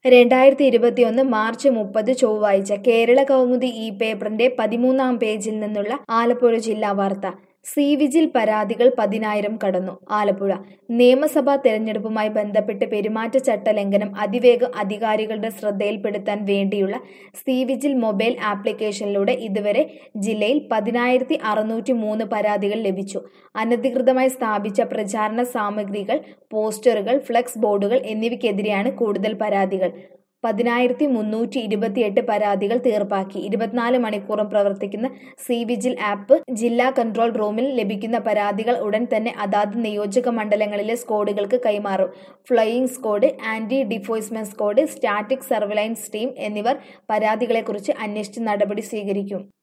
രണ്ടായിരത്തി ഇരുപത്തിയൊന്ന് മാർച്ച് മുപ്പത് ചൊവ്വാഴ്ച കേരള കൗമുദി ഈ പേപ്പറിന്റെ പതിമൂന്നാം പേജിൽ നിന്നുള്ള ആലപ്പുഴ ജില്ലാ വാർത്ത സി വിജിൽ പരാതികൾ പതിനായിരം കടന്നു ആലപ്പുഴ നിയമസഭാ തെരഞ്ഞെടുപ്പുമായി ബന്ധപ്പെട്ട് പെരുമാറ്റച്ചട്ട ലംഘനം അതിവേഗം അധികാരികളുടെ ശ്രദ്ധയിൽപ്പെടുത്താൻ വേണ്ടിയുള്ള സി വിജിൽ മൊബൈൽ ആപ്ലിക്കേഷനിലൂടെ ഇതുവരെ ജില്ലയിൽ പതിനായിരത്തി അറുന്നൂറ്റി മൂന്ന് പരാതികൾ ലഭിച്ചു അനധികൃതമായി സ്ഥാപിച്ച പ്രചാരണ സാമഗ്രികൾ പോസ്റ്ററുകൾ ഫ്ലെക്സ് ബോർഡുകൾ എന്നിവയ്ക്കെതിരെയാണ് കൂടുതൽ പരാതികൾ പതിനായിരത്തി മുന്നൂറ്റി ഇരുപത്തിയെട്ട് പരാതികൾ തീർപ്പാക്കി ഇരുപത്തിനാല് മണിക്കൂറും പ്രവർത്തിക്കുന്ന സി വിജിൽ ആപ്പ് ജില്ലാ കൺട്രോൾ റൂമിൽ ലഭിക്കുന്ന പരാതികൾ ഉടൻ തന്നെ അതാത് നിയോജക മണ്ഡലങ്ങളിലെ സ്ക്വാഡുകൾക്ക് കൈമാറും flying squad anti defacement squad static surveillance team എന്നിവർ പരാതികളെക്കുറിച്ച് അന്വേഷിച്ച് നടപടി സ്വീകരിക്കും